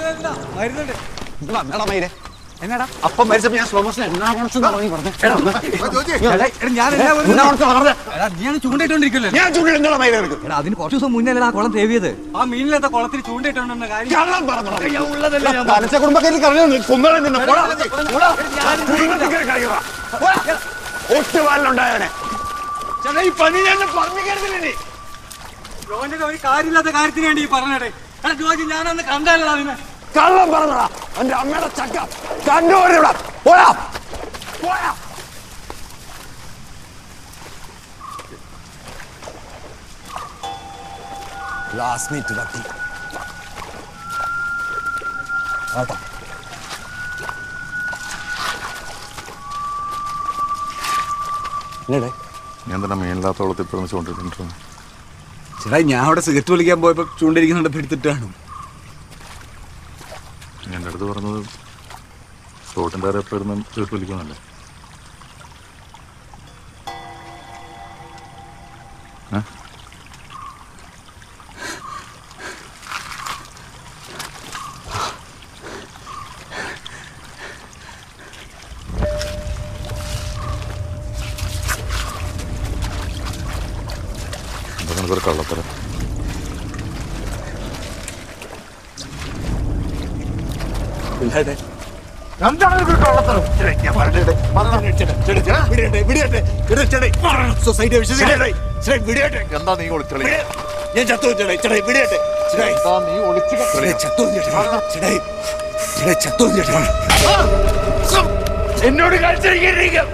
മരുന്നുണ്ട് എന്നടാ മയിലെ എന്നാടാ അപ്പം മരിച്ചപ്പോ ഞാൻ സ്ലോ മോഷൻ ഞാൻ എന്നാ പറഞ്ഞത്? എടാ, നീ അങ്ങ് ചൂണ്ടയിട്ടോണ്ടിരിക്കല്ലേ ഞാൻ ചൂണ്ടിടുന്നോളാം മയിലെ നിനക്ക് എടാ അതിന് കുറച്ച് ദിവസം മുന്നേ ആ കുളം തേവിയത് ആ മീനിലത്തെ കുളത്തിൽ ചൂണ്ടയിട്ടോണ്ടെന്ന കാര്യം കള്ളം പറഞ്ഞോ തലച്ച കുടുംബക്കാരിൽ കറങ്ങി കൊന്നോളെ നിന്നെ പോടാ. പോടാ. കുടുംബത്തിൽ കയറി കളിക്കടാ. പോടാ. ഒട്ടുപാലിലുണ്ടായവനെ ചേട്ടാ ഈ പണി ഞാൻ പറഞ്ഞു കേട്ടില്ലേ ജോജിന്റെ ഒരു കാര്യമില്ലാത്ത കാര്യത്തിന് വേണ്ടി ഈ പറഞ്ഞടേ എടാ ജോജി ഞാനന്ന് കണ്ടല്ലോ അതിനെ കള്ളം പറഞ്ഞടാ എന്റെ അമ്മയുടെ ചക്ക കണ്ടുപോടാ പോടാ പോടാ ലാസ്റ്റ് മിനിറ്റ് തട്ടി ആട്ടോ ഇല്ലേ ഞാൻ തന്നെ മേലില്ലാത്ത വെള്ളത്തിൽ പിറന്ന് ചൂണ്ടിട്ടുണ്ട് ചേട്ടാ ഞാൻ അവിടെ സിഗരറ്റ് വലിക്കാൻ പോയപ്പോ ചൂണ്ടിരിക്കുന്നുണ്ട് എടുത്തിട്ടാണ് എൻ്റെ അടുത്ത് പറഞ്ഞത് തോട്ടിൻ്റെ അരപ്പെടുന്ന തീർത്ത് വിളിക്കുന്നുണ്ട് എന്താ നിനക്കൊരു കള്ളത്തരം ഇല്ലാതെ എന്താണ് ഒരു കള്ളത്തരം? ചേട്ടാ, ഞാൻ പറഞ്ഞിട്ട് പറഞ്ഞതാണ് ചേട്ടാ, ചേട്ടാ, ചേട്ടാ, വിടട്ടെ, വിടട്ടെ. ചേട്ടാ, ചേട്ടാ, സൊസൈറ്റിയെ വിശ്വസിക്കട്ടെ. ചേട്ടാ, വിടട്ടെ. എന്താ നീ ഒളിച്ചളി വിട. ഞാൻ ചത്തു ചേട്ടാ ചേട്ടാ വിടട്ടെ ചേട്ടാ എന്താ നീ ഒളിച്ചു ചേട്ടാ ചത്തു ചേട്ടാ ചേട്ടാ ചേട്ടാ ചത്തു ചേട്ടാ എന്നോട് കളിച്ചിരിക്കും